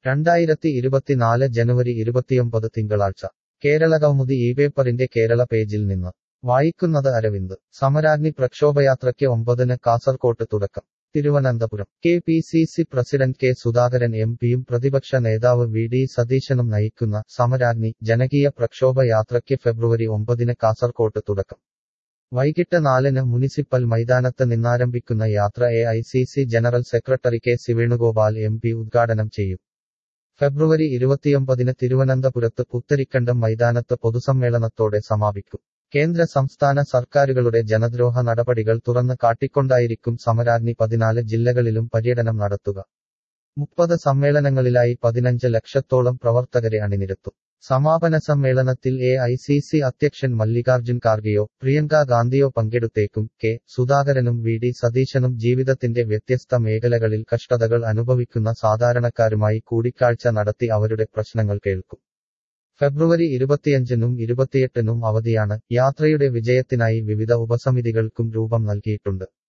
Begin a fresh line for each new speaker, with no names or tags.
രണ്ടായിരത്തി ഇരുപത്തിനാല് ജനുവരി ഇരുപത്തിയൊമ്പത് തിങ്കളാഴ്ച കേരളകൗമുദി ഈ പേപ്പറിന്റെ കേരള പേജിൽ നിന്ന് വായിക്കുന്നത് അരവിന്ദ് സമരാഗ്നി പ്രക്ഷോഭയാത്രയ്ക്ക് ഒമ്പതിന് കാസർകോട്ട് തുടക്കം Thiruvananthapuram K P C C president K Sudhakaran M പിയും പ്രതിപക്ഷ നേതാവ് വി ഡി സതീശനും നയിക്കുന്ന സമരാഗ്നി ജനകീയ പ്രക്ഷോഭയാത്രയ്ക്ക് ഫെബ്രുവരി ഒമ്പതിന് കാസർകോട്ട് തുടക്കം വൈകിട്ട് നാലിന് മുനിസിപ്പൽ മൈതാനത്ത് നിന്നാരംഭിക്കുന്ന യാത്ര A I C C general secretary K C Venugopal M P ഉദ്ഘാടനം ചെയ്യും ഫെബ്രുവരി ഇരുപത്തിയൊമ്പതിന് തിരുവനന്തപുരത്ത് പുത്തരിക്കണ്ടം മൈതാനത്ത് പൊതുസമ്മേളനത്തോടെ സമാപിക്കും കേന്ദ്ര സംസ്ഥാന സർക്കാരുകളുടെ ജനദ്രോഹ നടപടികൾ തുറന്ന് കാട്ടിക്കൊണ്ടായിരിക്കും സമരാഗ്നി പതിനാല് ജില്ലകളിലും പര്യടനം നടത്തുക മുപ്പത് സമ്മേളനങ്ങളിലായി പതിനഞ്ച് ലക്ഷത്തോളം പ്രവർത്തകരെ അണിനിരത്തും സമാപന സമ്മേളനത്തിൽ എ ഐ സി സി അധ്യക്ഷൻ മല്ലികാർജുൻ ഖാർഗെയോ പ്രിയങ്ക ഗാന്ധിയോ പങ്കെടുത്തേക്കും കെ സുധാകരനും വി ഡി സതീശനും ജീവിതത്തിന്റെ വ്യത്യസ്ത മേഖലകളിൽ കഷ്ടതകൾ അനുഭവിക്കുന്ന സാധാരണക്കാരുമായി കൂടിക്കാഴ്ച നടത്തി അവരുടെ പ്രശ്നങ്ങൾ കേൾക്കും ഫെബ്രുവരി ഇരുപത്തിയഞ്ചിനും ഇരുപത്തിയെട്ടിനും അവധിയാണ് യാത്രയുടെ വിജയത്തിനായി വിവിധ ഉപസമിതികൾക്കും രൂപം നൽകിയിട്ടുണ്ട്